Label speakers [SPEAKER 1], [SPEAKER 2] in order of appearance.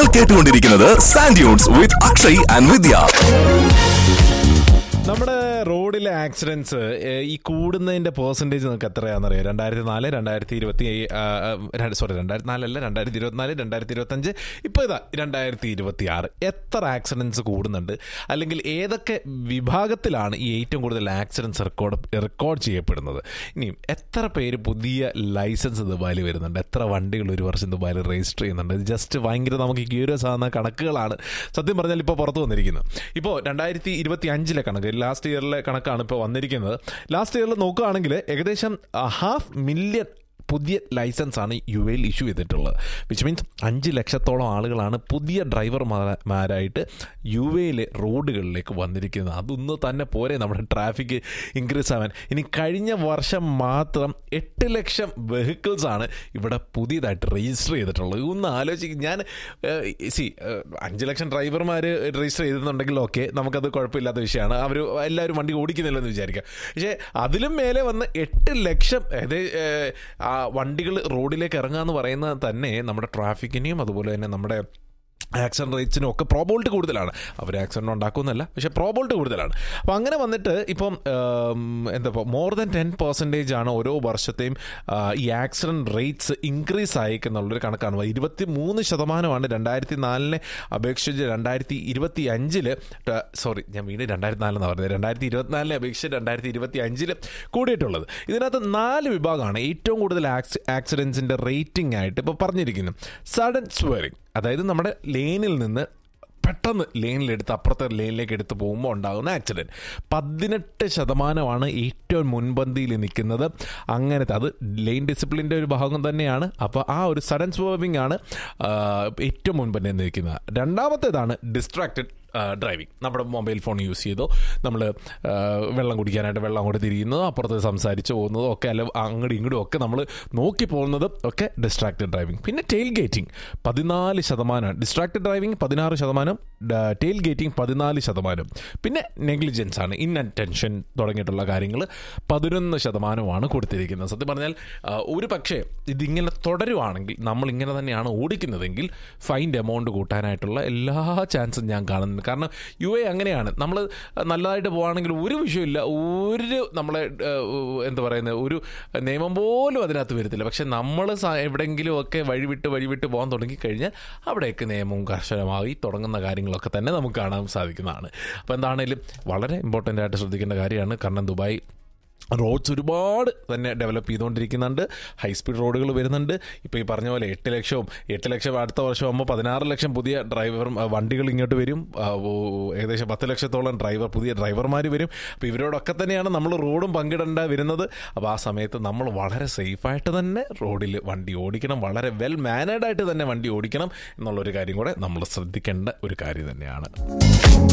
[SPEAKER 1] നിങ്ങൾ കേട്ടുകൊണ്ടിരിക്കുന്നത് sand dunes with Akshay and Vidya
[SPEAKER 2] നമ്മുടെ റോഡിലെ ആക്സിഡൻസ് ഈ കൂടുന്നതിന്റെ പെർസെൻറ്റേജ് നിങ്ങൾക്ക് എത്രയാണെന്നറിയാം രണ്ടായിരത്തി നാല് രണ്ടായിരത്തി ഇരുപത്തി സോറി രണ്ടായിരത്തി നാലല്ല രണ്ടായിരത്തി ഇരുപത്തിനാല് രണ്ടായിരത്തി ഇരുപത്തഞ്ച് ഇപ്പോൾ ഇതാ രണ്ടായിരത്തി ഇരുപത്തി ആറ് എത്ര ആക്സിഡൻസ് കൂടുന്നുണ്ട് അല്ലെങ്കിൽ ഏതൊക്കെ വിഭാഗത്തിലാണ് ഈ ഏറ്റവും കൂടുതൽ ആക്സിഡൻസ് റെക്കോർഡ് റെക്കോർഡ് ചെയ്യപ്പെടുന്നത് ഇനിയും എത്ര പേര് പുതിയ ലൈസൻസ് ദുബായിൽ വരുന്നുണ്ട് എത്ര വണ്ടികൾ ഒരു വർഷം ദുബായിൽ രജിസ്റ്റർ ചെയ്യുന്നുണ്ട് ഇത് ജസ്റ്റ് ഭയങ്കര നമുക്ക് ക്യൂരിയസ് ആകുന്ന കണക്കുകളാണ് സത്യം പറഞ്ഞാൽ ഇപ്പോൾ പുറത്തു വന്നിരിക്കുന്നത് ഇപ്പോൾ രണ്ടായിരത്തി ഇരുപത്തി അഞ്ചിലെ കണക്ക് ലാസ്റ്റ് ഇയറിലെ കണക്കാണ് ഇപ്പോൾ വന്നിരിക്കുന്നത് ലാസ്റ്റ് ഇയറിൽ നോക്കുകയാണെങ്കിൽ ഏകദേശം ഹാഫ് മില്യൺ പുതിയ ലൈസൻസ് ആണ് യു എയിൽ ഇഷ്യൂ ചെയ്തിട്ടുള്ളത് വിച്ച് മീൻസ് അഞ്ച് ലക്ഷത്തോളം ആളുകളാണ് പുതിയ ഡ്രൈവർമാരായിട്ട് യു എയിലെ റോഡുകളിലേക്ക് വന്നിരിക്കുന്നത് അതൊന്ന് തന്നെ പോരെ നമ്മുടെ ട്രാഫിക് ഇൻക്രീസ് ആവാൻ ഇനി കഴിഞ്ഞ വർഷം മാത്രം എട്ട് ലക്ഷം വെഹിക്കിൾസ് ആണ് ഇവിടെ പുതിയതായിട്ട് രജിസ്റ്റർ ചെയ്തിട്ടുള്ളത് ഒന്ന് ആലോചിക്കും ഞാൻ സി അഞ്ച് ലക്ഷം ഡ്രൈവർമാർ രജിസ്റ്റർ ചെയ്തിട്ടുണ്ടെങ്കിൽ ഓക്കെ നമുക്കത് കുഴപ്പമില്ലാത്ത വിഷയമാണ് അവർ എല്ലാവരും വണ്ടി ഓടിക്കുന്നില്ലെന്ന് വിചാരിക്കാം പക്ഷേ അതിലും മേലെ വന്ന് എട്ട് ലക്ഷം അതായത് ആ വണ്ടികൾ റോഡിലേക്ക് ഇറങ്ങുക എന്ന് പറയുന്നത് തന്നെ നമ്മുടെ ട്രാഫിക്കിനെയും അതുപോലെ തന്നെ നമ്മുടെ ആക്സിഡൻറ്റ് റേറ്റ്സിനും ഒക്കെ പ്രോബോൾട്ട് കൂടുതലാണ് അവർ ആക്സിഡൻറ്റ് ഉണ്ടാക്കുമെന്നല്ല പക്ഷേ പ്രോബോൾട്ട് കൂടുതലാണ് അപ്പോൾ അങ്ങനെ വന്നിട്ട് ഇപ്പം എന്താ ഇപ്പോൾ മോർ ദാൻ ടെൻ പെർസെൻറ്റേജ് ആണ് ഓരോ വർഷത്തെയും ഈ ആക്സിഡൻറ്റ് റേറ്റ്സ് ഇൻക്രീസ് ആയിക്കെന്നുള്ളൊരു കണക്കാണ് ഇരുപത്തി മൂന്ന് ശതമാനമാണ് രണ്ടായിരത്തി നാലിനെ അപേക്ഷിച്ച് രണ്ടായിരത്തി ഇരുപത്തി അഞ്ചിൽ സോറി ഞാൻ വീണ്ടും രണ്ടായിരത്തി നാലെന്ന് പറഞ്ഞത് രണ്ടായിരത്തി ഇരുപത്തിനാലിനെ അപേക്ഷിച്ച് രണ്ടായിരത്തി ഇരുപത്തി അഞ്ചിൽ കൂടിയിട്ടുള്ളത് ഇതിനകത്ത് നാല് വിഭാഗമാണ് ഏറ്റവും കൂടുതൽ ആക്സി ആക്സിഡൻസിൻ്റെ റേറ്റിംഗ് ആയിട്ട് ഇപ്പോൾ പറഞ്ഞിരിക്കുന്നത് സഡൻ സ്വെറിങ് അതായത് നമ്മുടെ ലെയിനിൽ നിന്ന് പെട്ടെന്ന് ലെയിനിലെടുത്ത് അപ്പുറത്തെ ലെയിനിലേക്ക് എടുത്ത് പോകുമ്പോൾ ഉണ്ടാകുന്ന ആക്സിഡൻറ്റ് പതിനെട്ട് ശതമാനമാണ് ഏറ്റവും മുൻപന്തിയിൽ നിൽക്കുന്നത് അങ്ങനത്തെ അത് ലെയിൻ ഡിസിപ്ലിൻ്റെ ഒരു ഭാഗം തന്നെയാണ് അപ്പോൾ ആ ഒരു സഡൻ സ്വേർവിംഗ് ആണ് ഏറ്റവും മുൻപന്തിയിൽ നിൽക്കുന്നത് രണ്ടാമത്തേതാണ് ഡിസ്ട്രാക്റ്റഡ് ഡ്രൈവിംഗ് നമ്മുടെ മൊബൈൽ ഫോൺ യൂസ് ചെയ്തോ നമ്മൾ വെള്ളം കുടിക്കാനായിട്ട് വെള്ളം അങ്ങോട്ട് തിരിയുന്നതോ അപ്പുറത്ത് സംസാരിച്ച് പോകുന്നതോ ഒക്കെ അല്ല അങ്ങോട്ടും ഇങ്ങോട്ടും ഒക്കെ നമ്മൾ നോക്കി പോകുന്നതും ഒക്കെ ഡിസ്ട്രാക്റ്റഡ് ഡ്രൈവിംഗ് പിന്നെ ടെയിൽ ഗേറ്റിംഗ് പതിനാല് ശതമാനം ഡിസ്ട്രാക്റ്റഡ് ഡ്രൈവിംഗ് പതിനാറ് ശതമാനം ടെയിൽ ഗേറ്റിംഗ് പതിനാല് ശതമാനം പിന്നെ നെഗ്ലിജൻസ് ആണ് ഇൻ അറ്റൻഷൻ തുടങ്ങിയിട്ടുള്ള കാര്യങ്ങൾ പതിനൊന്ന് ശതമാനമാണ് കൊടുത്തിരിക്കുന്നത് സത്യം പറഞ്ഞാൽ ഒരു പക്ഷേ ഇതിങ്ങനെ തുടരുവാണെങ്കിൽ നമ്മൾ ഇങ്ങനെ തന്നെയാണ് ഓടിക്കുന്നതെങ്കിൽ ഫൈൻ്റെ എമൗണ്ട് കൂട്ടാനായിട്ടുള്ള എല്ലാ ചാൻസും ഞാൻ കാണുന്നുണ്ട് കാരണം യു എ അങ്ങനെയാണ് നമ്മൾ നല്ലതായിട്ട് പോവുകയാണെങ്കിൽ ഒരു വിഷയമില്ല ഒരു നമ്മളെ എന്താ പറയുന്നത് ഒരു നിയമം പോലും അതിനകത്ത് വരത്തില്ല പക്ഷെ നമ്മൾ എവിടെയെങ്കിലും ഒക്കെ വഴിവിട്ട് വഴിവിട്ട് പോകാൻ തുടങ്ങിക്കഴിഞ്ഞാൽ അവിടെയൊക്കെ നിയമവും കർശനമായി തുടങ്ങുന്ന കാര്യങ്ങളൊക്കെ തന്നെ നമുക്ക് കാണാൻ സാധിക്കുന്നതാണ് അപ്പോൾ എന്താണേലും വളരെ ഇമ്പോർട്ടൻ്റ് ആയിട്ട് ശ്രദ്ധിക്കേണ്ട കാര്യമാണ് കാരണം ദുബായ് റോഡ്സ് ഒരുപാട് തന്നെ ഡെവലപ്പ് ചെയ്തുകൊണ്ടിരിക്കുന്നുണ്ട് ഹൈ സ്പീഡ് റോഡുകൾ വരുന്നുണ്ട് ഇപ്പോൾ ഈ പറഞ്ഞ പോലെ എട്ട് ലക്ഷവും എട്ട് ലക്ഷം അടുത്ത വർഷം ആകുമ്പോൾ പതിനാറ് ലക്ഷം പുതിയ ഡ്രൈവർ വണ്ടികൾ ഇങ്ങോട്ട് വരും ഏകദേശം പത്ത് ലക്ഷത്തോളം ഡ്രൈവർ പുതിയ ഡ്രൈവർമാർ വരും അപ്പോൾ ഇവരോടൊക്കെ തന്നെയാണ് നമ്മൾ റോഡും പങ്കിടേണ്ട വരുന്നത് അപ്പോൾ ആ സമയത്ത് നമ്മൾ വളരെ സേഫായിട്ട് തന്നെ റോഡിൽ വണ്ടി ഓടിക്കണം വളരെ വെൽ മാനേഡായിട്ട് തന്നെ വണ്ടി ഓടിക്കണം എന്നുള്ളൊരു കാര്യം കൂടെ നമ്മൾ ശ്രദ്ധിക്കേണ്ട ഒരു കാര്യം തന്നെയാണ്